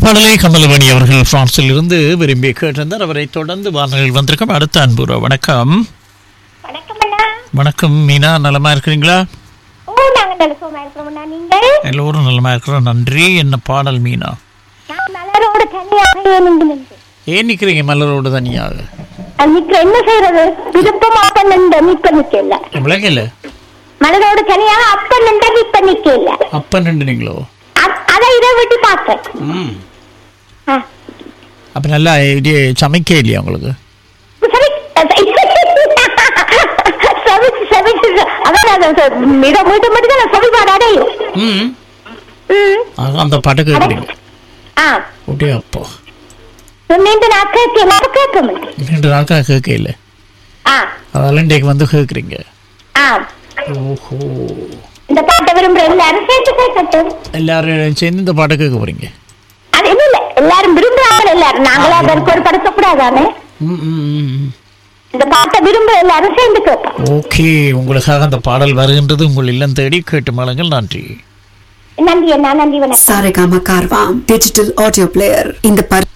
பாடலை கமலவணி அவர்கள் பிரான்சில் இருந்து விரும்பி கேட்டிருந்தார் அவரை தொடர்ந்து வானொலியில் வந்திருக்கும் அடுத்த அன்புற வணக்கம் வணக்கம் அண்ணா வணக்கம் மீனா நலமா இருக்கிறீங்களா ஓ நாங்க நல்ல சுகமா இருக்கிறோம் அண்ணா நீங்கள் எல்லோரும் நலமா இருக்கிறோம் நன்றி என்ன பாடல் மீனா நான் மலரோடு தனியாக ஏன் நின்று நின்று ஏன் நிக்கிறீங்க மலரோடு தனியாக அது நிக்க என்ன செய்யறது விருப்பம் அப்ப நின்று நிக்க நிக்க இல்ல விளங்கல மலரோடு தனியாக அப்ப நின்று நிக்க நிக்க இல்ல அப்ப நின்றுனீங்களோ அ- அதை இதை விட்டு பார்த்தேன் ம் ஆ. அப்ப நல்லா இது சமைக்க இல்லையா உங்களுக்கு சரி சமைச்சு சமைச்சு அதான் அது ச- மிக மீட்டு மட்டும் தான் சமைப்பாடு அடையும் ம் ம் ஆக, அந்த பாட்டை கேட்குறீங்க ஆ ஓட்டே அப்போ நீண்ட நான் கேட்க மாட்டேன் கேட்க மாட்டேன் ரெண்டு நாட்கள் கேட்க இல்லை ஆ அதெல்லாம் இன்றைக்கு வந்து கேட்குறீங்க ஆ ஓஹோ இந்த பாட்டை விரும்புற எல்லாரும் சேர்த்து கேட்கட்டும் எல்லாரும் சேர்ந்து இந்த பாட்டை கேட்க போறீங்க அது இல்ல இல்ல எல்லாரும் விரும்புறாங்க எல்லாரும் நாங்களா அதற்கு ஒரு படுத்தக்கூடாதானே ம், ம், ம், ம். இந்த பாட்டை விரும்புற எல்லாரும் சேர்ந்து கேட்போம் ஓகே உங்களுக்காக அந்த பாடல் வருகின்றது உங்கள் இல்லம் தேடி கேட்டு மலங்கள் நன்றி நன்றி அண்ணா நன்றி வணக்கம் Saregama Karwa digital audio player in the par-